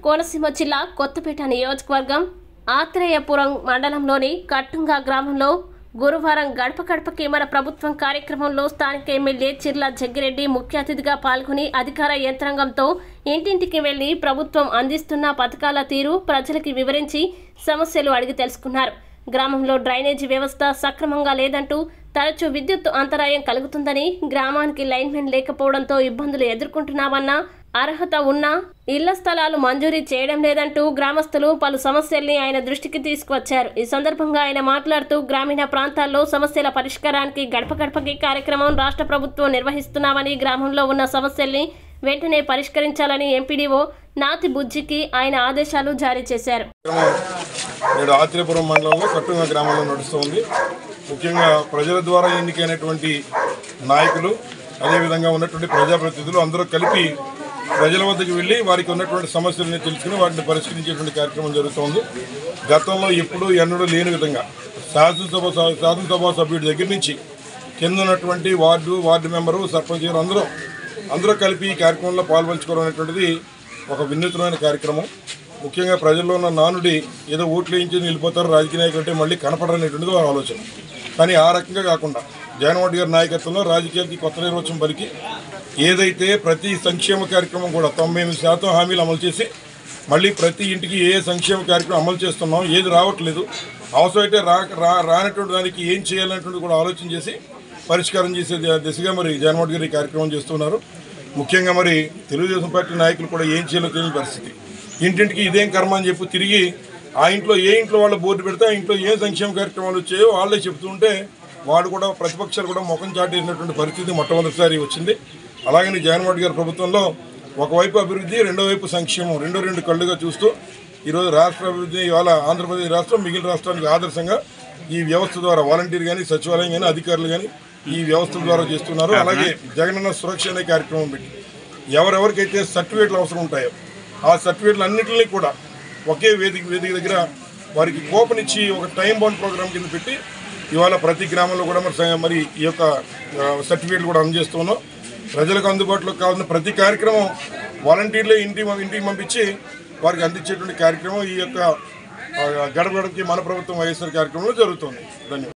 కోనసీమ జిల్లా కొత్తపేట నియోజకవర్గం ఆత్రేయపురం మండలంలోని కట్టుంగా గ్రామంలో గురువారం గడప గడపకి మన ప్రభుత్వం కార్యక్రమంలో స్థానిక ఎమ్మెల్యే చిర్ల జగ్గిరెడ్డి ముఖ్య అతిథిగా పాల్గొని అధికార యంత్రాంగంతో ఇంటింటికి వెళ్లి ప్రభుత్వం అందిస్తున్న పథకాల తీరు ప్రజలకి వివరించి సమస్యలు అడిగి తెలుసుకున్నారు గ్రామంలో డ్రైనేజీ వ్యవస్థ సక్రమంగా లేదంటూ తరచూ విద్యుత్ అంతరాయం కలుగుతుందని గ్రామానికి లైన్మెన్ లేకపోవడంతో ఇబ్బందులు ఎదుర్కొంటున్నామన్న అర్హత ఉన్నా ఇళ్ల స్థలాలు మంజూరీ చేయడం లేదంటూ గ్రామస్తులు పలు సమస్యల్ని ఆయన దృష్టికి తీసుకువచ్చారు ఈ సందర్భంగా ఆయన మాట్లాడుతూ గ్రామీణ ప్రాంతాల్లో సమస్యల పరిష్కారానికి గడప గడపకి కార్యక్రమం రాష్ట్ర ప్రభుత్వం నిర్వహిస్తున్నామని గ్రామంలో ఉన్న సమస్యల్ని వెంటనే పరిష్కరించాలని ఎంపీడీఓ నాతి బుజ్జికి ఆయన ఆదేశాలు జారీ చేశారు కార్యక్రమం నేడు ఆత్రేయపురం మండలంలో కట్టుగా గ్రామంలో నడుస్తుంది ముఖ్యంగా ప్రజల ద్వారా ఎన్నికైనటువంటి నాయకులు అదేవిధంగా ఉన్నటువంటి ప్రజాప్రతినిధులు అందరూ కలిపి ప్రజల వద్దకు వెళ్ళి వారికి ఉన్నటువంటి సమస్యలను తెలుసుకుని వాటిని పరిష్కరించేటువంటి కార్యక్రమం జరుగుతోంది గతంలో ఎప్పుడూ ఎన్నడూ లేని విధంగా శాసనసభ శాసనసభ సభ్యుడి దగ్గర నుంచి కింద ఉన్నటువంటి వార్డు వార్డు మెంబరు సర్పంచ్ గారు అందరూ అందరూ కలిపి ఈ కార్యక్రమంలో పాల్పంచుకోవడం అనేటువంటిది ఒక వినూత్నమైన కార్యక్రమం ముఖ్యంగా ప్రజల్లో ఉన్న నానుడి ఏదో ఓట్లు వేయించి వెళ్ళిపోతారు రాజకీయ నాయకులు అంటే మళ్ళీ కనపడనేటువంటిది వారి ఆలోచన కానీ ఆ రకంగా కాకుండా జగన్మోహన్ రెడ్డి గారి నాయకత్వంలో రాజకీయాలకి కొత్త నిర్వచనం పలికి ఏదైతే ప్రతి సంక్షేమ కార్యక్రమం కూడా తొంభై ఎనిమిది శాతం హామీలు అమలు చేసి మళ్ళీ ప్రతి ఇంటికి ఏ సంక్షేమ కార్యక్రమం అమలు చేస్తున్నాం ఏది రావట్లేదు అవసరమైతే రా రా రానటువంటి దానికి ఏం చేయాలనేటువంటి కూడా ఆలోచన చేసి పరిష్కారం చేసే ది- దిశగా మరి జగన్మోహన్ రెడ్డి గారు ఈ కార్యక్రమం చేస్తున్నారు ముఖ్యంగా మరి తెలుగుదేశం పార్టీ నాయకులు కూడా ఏం చేయాలో తెలియని పరిస్థితి ఇంటింటికి ఇదేం కర్మ అని చెప్పి తిరిగి ఆ ఇంట్లో ఏ ఇంట్లో వాళ్ళ బోర్డు పెడితే ఆ ఇంట్లో ఏ సంక్షేమ కార్యక్రమాలు వచ్చాయో వాళ్ళే చెప్తుంటే వాడు కూడా ప్రతిపక్షాలు కూడా ముఖం చాటేసినటువంటి పరిస్థితి మొట్టమొదటిసారి వచ్చింది అలాగని జగన్మోహన్ రెడ్డి గారి ప్రభుత్వంలో ఒకవైపు అభివృద్ధి రెండో వైపు సంక్షేమం రెండు రెండు కళ్ళుగా చూస్తూ ఈరోజు రాష్ట్ర అభివృద్ధి ఇవాళ ఆంధ్రప్రదేశ్ రాష్ట్రం మిగిలిన రాష్ట్రానికి ఆదర్శంగా ఈ వ్యవస్థ ద్వారా వాలంటీర్ కానీ సచివాలయం కానీ అధికారులు కానీ ఈ వ్యవస్థ ద్వారా చేస్తున్నారు అలాగే జగనన్న సురక్ష అనే కార్యక్రమం పెట్టి ఎవరెవరికైతే సర్టిఫికేట్లు అవసరం ఉంటాయో ఆ సర్టిఫికేట్లు అన్నింటినీ కూడా ఒకే వేదిక వేదిక దగ్గర వారికి కూపన్ ఇచ్చి ఒక టైం బౌండ్ ప్రోగ్రామ్ కింద పెట్టి ఇవాళ ప్రతి గ్రామంలో కూడా మరి స- మరి ఈ యొక్క ఆ, సర్టిఫికేట్లు కూడా అందజేస్తున్నాం ప్రజలకు అందుబాటులోకి కావాల్సిన ప్రతి కార్యక్రమం వాలంటీర్లే ఇంటి ఇంటికి పంపించి వారికి అందించేటువంటి కార్యక్రమం ఈ యొక్క ఆ, గడప గడపకి మన ప్రభుత్వం వైఎస్ఆర్ కార్యక్రమంలో జరుగుతుంది ధన్యవాదాలు